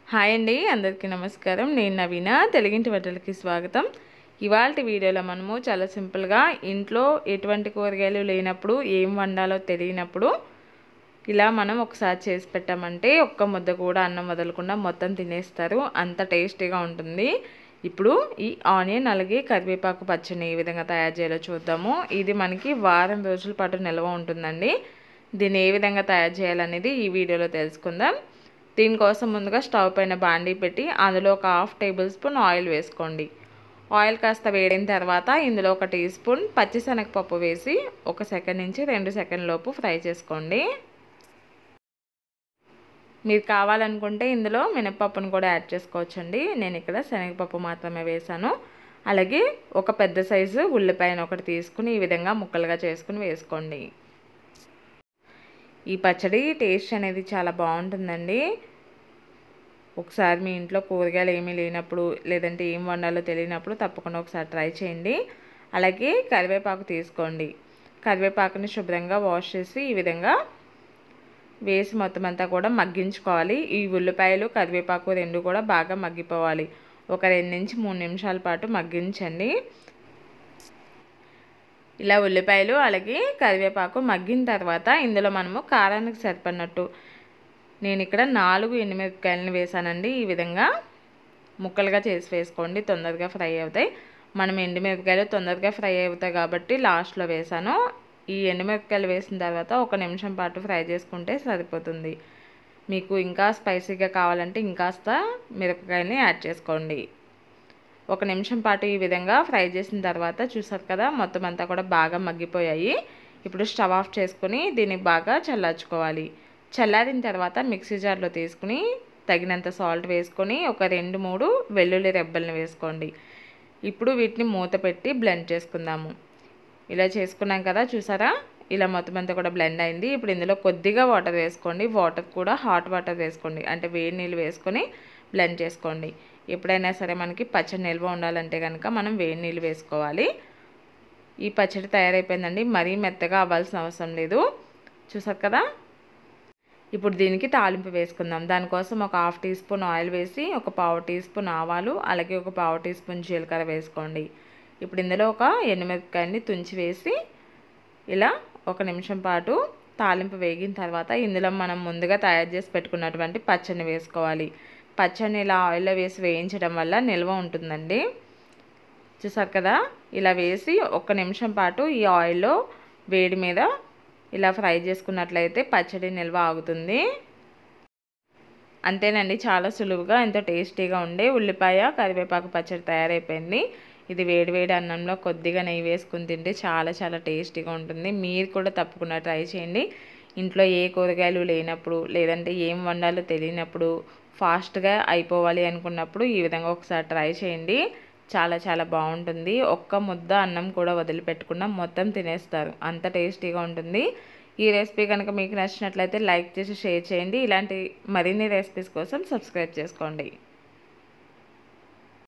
hi అండి అందరికీ నమస్కారం నేను నవీన తెలుగింటి వంటలకి స్వాగతం ఇవాళ వీడియోలో మనము చాలా సింపుల్గా ఇంట్లో ఎటువంటి కూరగాయలు లేనప్పుడు ఏం వండాలో తెలియనప్పుడు ఇలా మనం ఒకసారి చేసి పెట్టామంటే ఒక్క ముద్ద కూడా అన్నం వదలకుండా మొత్తం తినేస్తారు అంత టేస్టీగా ఉంటుంది ఇప్పుడు ఈ ఆనియన్ అలాగే కరివేపాకు పచ్చడిని ఏ విధంగా తయారు చేయాలో చూద్దాము ఇది మనకి వారం రోజుల పాటు నిల్వ ఉంటుందండి దీన్ని ఏ విధంగా తయారు చేయాలనేది ఈ వీడియోలో తెలుసుకుందాం దీనికోసం ముందుగా స్టవ్ పైన బాండీ పెట్టి అందులో ఒక హాఫ్ టేబుల్ స్పూన్ ఆయిల్ వేసుకోండి ఆయిల్ కాస్త వేడిన తర్వాత ఇందులో ఒక టీ స్పూన్ పచ్చిశనగపప్పు వేసి ఒక సెకండ్ నుంచి రెండు సెకండ్ లోపు ఫ్రై చేసుకోండి మీరు కావాలనుకుంటే ఇందులో మినపప్పును కూడా యాడ్ చేసుకోవచ్చండి నేను ఇక్కడ శనగపప్పు మాత్రమే వేసాను అలాగే ఒక పెద్ద సైజు ఉల్లిపాయను ఒకటి తీసుకుని ఈ విధంగా ముక్కలుగా చేసుకుని వేసుకోండి ఈ పచ్చడి టేస్ట్ అనేది చాలా బాగుంటుందండి ఒకసారి మీ ఇంట్లో కూరగాయలు ఏమీ లేనప్పుడు లేదంటే ఏం వండాలో తెలియనప్పుడు తప్పకుండా ఒకసారి ట్రై చేయండి అలాగే కరివేపాకు తీసుకోండి కరివేపాకుని శుభ్రంగా వాష్ చేసి ఈ విధంగా వేసి మొత్తం అంతా కూడా మగ్గించుకోవాలి ఈ ఉల్లిపాయలు కరివేపాకు రెండు కూడా బాగా మగ్గిపోవాలి ఒక రెండు నుంచి మూడు నిమిషాల పాటు మగ్గించండి ఇలా ఉల్లిపాయలు అలాగే కరివేపాకు మగ్గిన తర్వాత ఇందులో మనము కారానికి సరిపడినట్టు నేను ఇక్కడ నాలుగు ఎండుమిరపకాయలను వేసానండి ఈ విధంగా ముక్కలుగా చేసి వేసుకోండి తొందరగా ఫ్రై అవుతాయి మనం ఎండుమిరపకాయలు తొందరగా ఫ్రై అవుతాయి కాబట్టి లాస్ట్లో వేసాను ఈ ఎండుమిరపకాయలు వేసిన తర్వాత ఒక నిమిషం పాటు ఫ్రై చేసుకుంటే సరిపోతుంది మీకు ఇంకా స్పైసీగా కావాలంటే ఇంకాస్త మిరపకాయని యాడ్ చేసుకోండి ఒక నిమిషం పాటు ఈ విధంగా ఫ్రై చేసిన తర్వాత చూసారు కదా మొత్తం అంతా కూడా బాగా మగ్గిపోయాయి ఇప్పుడు స్టవ్ ఆఫ్ చేసుకుని దీన్ని బాగా చల్లార్చుకోవాలి చల్లారిన తర్వాత మిక్సీ జార్లో తీసుకుని తగినంత సాల్ట్ వేసుకొని ఒక రెండు మూడు వెల్లుల్లి రెబ్బల్ని వేసుకోండి ఇప్పుడు వీటిని మూత పెట్టి బ్లెండ్ చేసుకుందాము ఇలా చేసుకున్నాం కదా చూసారా ఇలా మొత్తం అంతా కూడా బ్లెండ్ అయింది ఇప్పుడు ఇందులో కొద్దిగా వాటర్ వేసుకోండి వాటర్ కూడా హాట్ వాటర్ వేసుకోండి అంటే వేడి నీళ్ళు వేసుకొని బ్లెండ్ చేసుకోండి ఎప్పుడైనా సరే మనకి పచ్చడి నిల్వ ఉండాలంటే కనుక మనం వేడి నీళ్ళు వేసుకోవాలి ఈ పచ్చడి తయారైపోయిందండి మరీ మెత్తగా అవ్వాల్సిన అవసరం లేదు చూసారు కదా ఇప్పుడు దీనికి తాలింపు వేసుకుందాం దానికోసం ఒక హాఫ్ టీ స్పూన్ ఆయిల్ వేసి ఒక పావు టీ స్పూన్ ఆవాలు అలాగే ఒక పావు టీ స్పూన్ జీలకర్ర వేసుకోండి ఇప్పుడు ఇందులో ఒక ఎండుమిరపకాయని తుంచి వేసి ఇలా ఒక నిమిషం పాటు తాలింపు వేగిన తర్వాత ఇందులో మనం ముందుగా తయారు చేసి పెట్టుకున్నటువంటి పచ్చడిని వేసుకోవాలి పచ్చడిని ఇలా ఆయిల్లో వేసి వేయించడం వల్ల నిల్వ ఉంటుందండి చూసారు కదా ఇలా వేసి ఒక్క నిమిషం పాటు ఈ ఆయిల్లో వేడి మీద ఇలా ఫ్రై చేసుకున్నట్లయితే పచ్చడి నిల్వ ఆగుతుంది అంతేనండి చాలా సులువుగా ఎంతో టేస్టీగా ఉండే ఉల్లిపాయ కరివేపాకు పచ్చడి తయారైపోయింది ఇది వేడివేడి అన్నంలో కొద్దిగా నెయ్యి వేసుకుని తింటే చాలా చాలా టేస్టీగా ఉంటుంది మీరు కూడా తప్పకుండా ట్రై చేయండి ఇంట్లో ఏ కూరగాయలు లేనప్పుడు లేదంటే ఏం వండాలో తెలియనప్పుడు ఫాస్ట్గా అయిపోవాలి అనుకున్నప్పుడు ఈ విధంగా ఒకసారి ట్రై చేయండి చాలా చాలా బాగుంటుంది ఒక్క ముద్ద అన్నం కూడా వదిలిపెట్టకుండా మొత్తం తినేస్తారు అంత టేస్టీగా ఉంటుంది ఈ రెసిపీ కనుక మీకు నచ్చినట్లయితే లైక్ చేసి షేర్ చేయండి ఇలాంటి మరిన్ని రెసిపీస్ కోసం సబ్స్క్రైబ్ చేసుకోండి